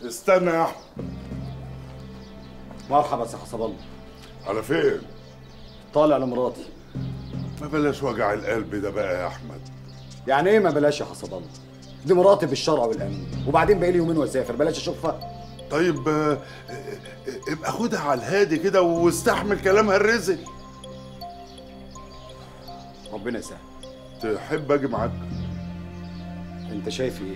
استنى يا احمد مرحبا سي حسب الله على فين طالع لمراتي ما بلاش وجع القلب ده بقى يا احمد يعني ايه ما بلاش يا حسب الله دي مراتي بالشرع والامين وبعدين بقالي يومين واسافر بلاش اشوفها طيب آه، آه، آه، ابقى خدها على الهادي كده واستحمل كلامها الرزل ربنا يسهل تحب اجي معاك انت شايف ايه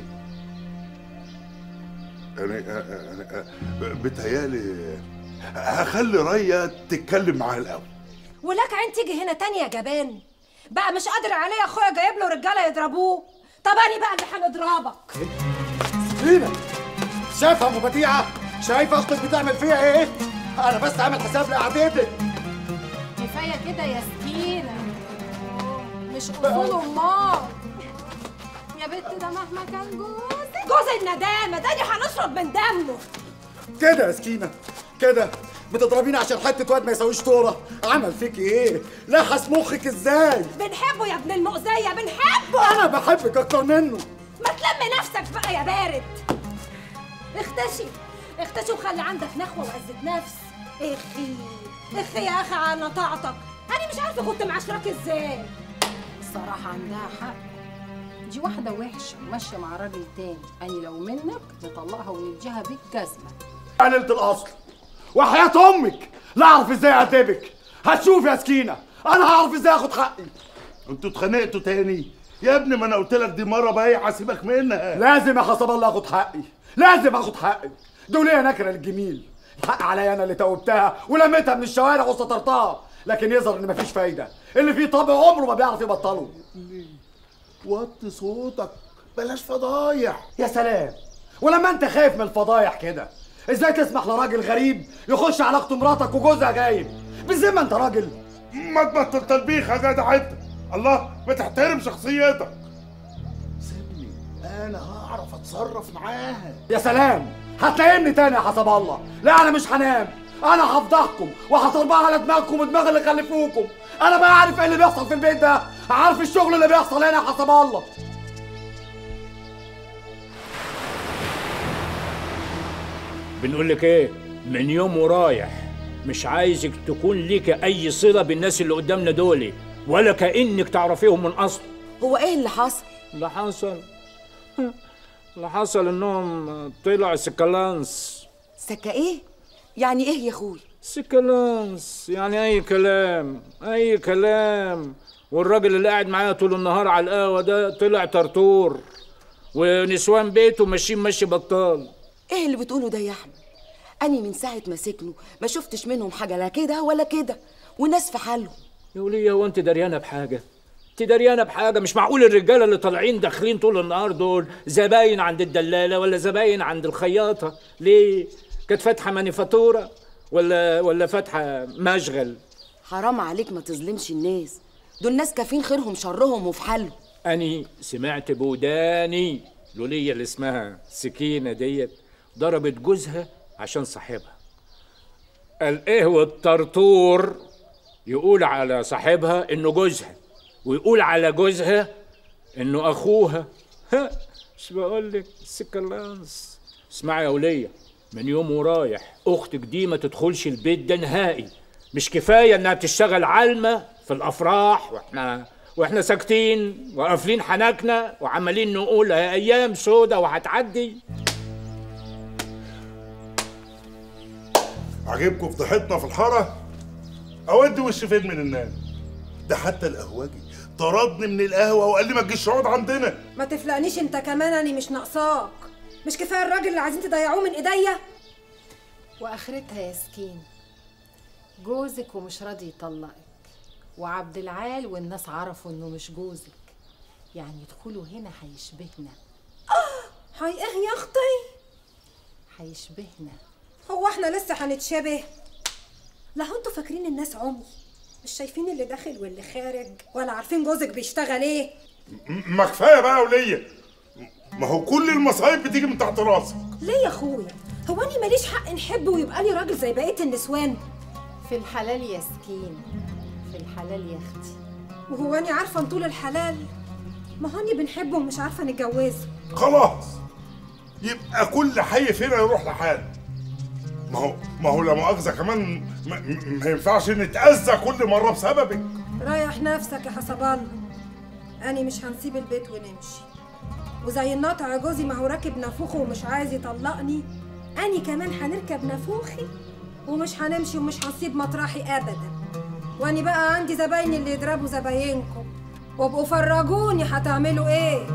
يعني آه، آه، آه، آه، بتهيالي هخلي ريا تتكلم معاها الاول ولك عين تيجي هنا تاني يا جبان بقى مش قادر عليه يا اخويا جايب له رجاله يضربوه طب انا بقى اللي هنضربك سكينة شايفة ام بديعة شايفة اختك بتعمل فيها ايه انا بس عامل حساب لقعدتك كفايه كده يا سكينه مش اصول امال يا بت ده مهما كان جوزك جوز الندامه ده هنشرب من دمه كده يا سكينة كده بتضربيني عشان حتة واد ما يساويش طورة عمل فيك ايه لحس مخك ازاي بنحبه يا ابن المؤذيه بنحبه انا بحبك اكتر منه ما تلم نفسك بقى يا بارد اختشي اختشي وخلي عندك نخوه وعزه نفس اخي اخي يا اخي على طاعتك انا مش عارفه كنت معاشراك ازاي الصراحه عندها حق دي واحده وحشه وماشيه مع راجل تاني انا لو منك نطلقها ونديها بالجزمه قللت الاصل وحياة امك لا اعرف ازاي اعاتبك هتشوف يا سكينة انا هعرف ازاي اخد حقي انتوا اتخانقتوا تاني يا ابني ما انا قلت لك دي مره بايعه سيبك منها لازم يا حسب الله اخد حقي لازم اخد حقي دول ايه نكره للجميل الحق عليا انا اللي توبتها ولميتها من الشوارع وسطرتها لكن يظهر ان مفيش فايده اللي فيه طبع عمره ما بيعرف يبطله وطي صوتك بلاش فضايح يا سلام ولما انت خايف من الفضايح كده ازاي تسمح لراجل غريب يخش على اخت مراتك وجوزها جايب بالذمه انت راجل ما تبطل تلبيخ يا جدع انت الله ما تحترم شخصيتك سيبني انا هعرف اتصرف معاها يا سلام هتلاقيني تاني يا حسب الله لا انا مش هنام انا هفضحكم وهطربها على دماغكم ودماغ اللي خلفوكم انا بقى عارف ايه اللي بيحصل في البيت ده عارف الشغل اللي بيحصل هنا يا حسب الله بنقول لك ايه من يوم ورايح مش عايزك تكون ليك اي صله بالناس اللي قدامنا دول ولا كانك تعرفيهم من اصل هو ايه اللي حصل؟ اللي حصل اللي حصل انهم طلعوا سكالانس سكة ايه؟ يعني ايه يا اخوي؟ سكالانس يعني اي كلام اي كلام والراجل اللي قاعد معايا طول النهار على القهوه ده طلع طرطور ونسوان بيته ماشيين ماشي بطال ايه اللي بتقوله ده يا احمد؟ اني من ساعة ما سكنوا ما شفتش منهم حاجة لا كده ولا كده والناس في حالهم يا وليه هو انت دريانه بحاجه انت دريانه بحاجه مش معقول الرجاله اللي طالعين داخلين طول النهار دول زباين عند الدلاله ولا زباين عند الخياطه ليه كانت فاتحه مانيفاتوره ولا ولا فاتحه مشغل حرام عليك ما تظلمش الناس دول ناس كافين خيرهم شرهم وفي حالهم اني سمعت بوداني لولية اللي اسمها سكينه ديت ضربت جوزها عشان صاحبها قال ايه والطرطور يقول على صاحبها انه جوزها ويقول على جوزها انه اخوها ها مش بقول لك سكالانس اسمعي يا ولية من يوم ورايح اختك دي ما تدخلش البيت ده نهائي مش كفايه انها بتشتغل علمه في الافراح واحنا واحنا ساكتين وقافلين حنكنا وعمالين نقول هي ايام سودة وهتعدي عجبكم فضحتنا في الحاره اودي وش فين من الناس ده حتى القهوجي طردني من القهوه وقال لي ما تجيش اقعد عندنا ما تفلقنيش انت كمان انا مش ناقصاك مش كفايه الراجل اللي عايزين تضيعوه من ايديا واخرتها يا سكين جوزك ومش راضي يطلقك وعبد العال والناس عرفوا انه مش جوزك يعني يدخلوا هنا هيشبهنا هاي ايه يا اختي هيشبهنا هو احنا لسه هنتشبه لا هو انتوا فاكرين الناس عمي مش شايفين اللي داخل واللي خارج ولا عارفين جوزك بيشتغل ايه م- ما كفايه بقى وليا ما هو كل المصايب بتيجي من تحت راسك ليه يا اخويا هو اني ماليش حق نحب ويبقى لي راجل زي بقيه النسوان في الحلال يا سكين في الحلال يا اختي وهو اني عارفه نطول الحلال ما هو اني بنحبه ومش عارفه نتجوزه خلاص يبقى كل حي فينا يروح لحاله ما هو ما هو لا مؤاخذه كمان ما, ما ينفعش نتاذى كل مره بسببك ريح نفسك يا حسب الله أنا مش هنسيب البيت ونمشي وزي الناطع جوزي ما هو راكب نافوخه ومش عايز يطلقني أنا كمان هنركب نافوخي ومش هنمشي ومش هنسيب مطرحي أبدا وأنا بقى عندي زبايني اللي يضربوا زباينكم وابقوا فرجوني هتعملوا إيه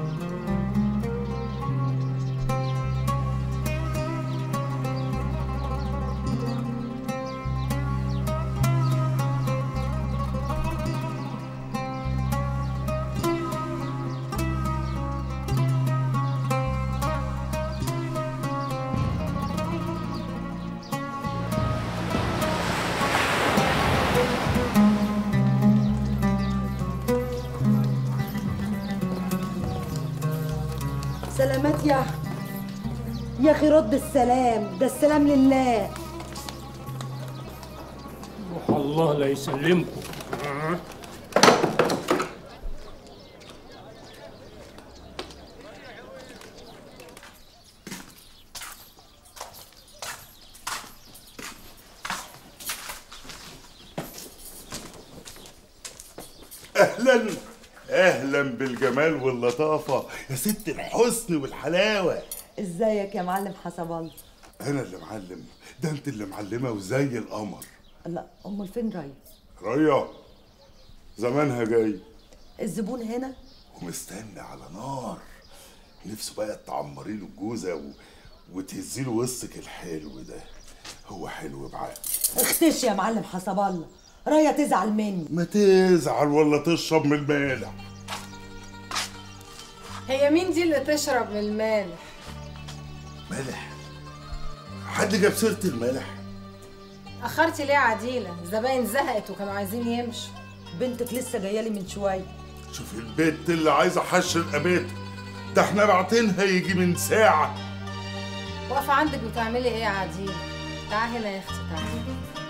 سلامات يا يا اخي رد السلام ده السلام لله روح الله لا يسلمكم اهلا اهلا بالجمال واللطافه يا ست الحسن والحلاوه ازيك يا معلم حسب الله انا اللي معلم ده انت اللي معلمه وزي القمر لا امال فين راي ريا زمانها جاي الزبون هنا ومستني على نار نفسه بقى تعمري له الجوزه و... وتهزي له وسطك الحلو ده هو حلو بعقل اختش يا معلم حسب الله رايا تزعل مني ما تزعل ولا تشرب من المالح هي مين دي اللي تشرب من المالح مالح حد جاب سيره المالح اخرتي ليه يا عديله الزباين زهقت وكانوا عايزين يمشوا بنتك لسه جايه لي من شويه شوف البيت اللي عايزه حش رقبته ده احنا باعتينها يجي من ساعه واقفه عندك بتعملي ايه يا عديله تعالي هنا يا اختي تعالي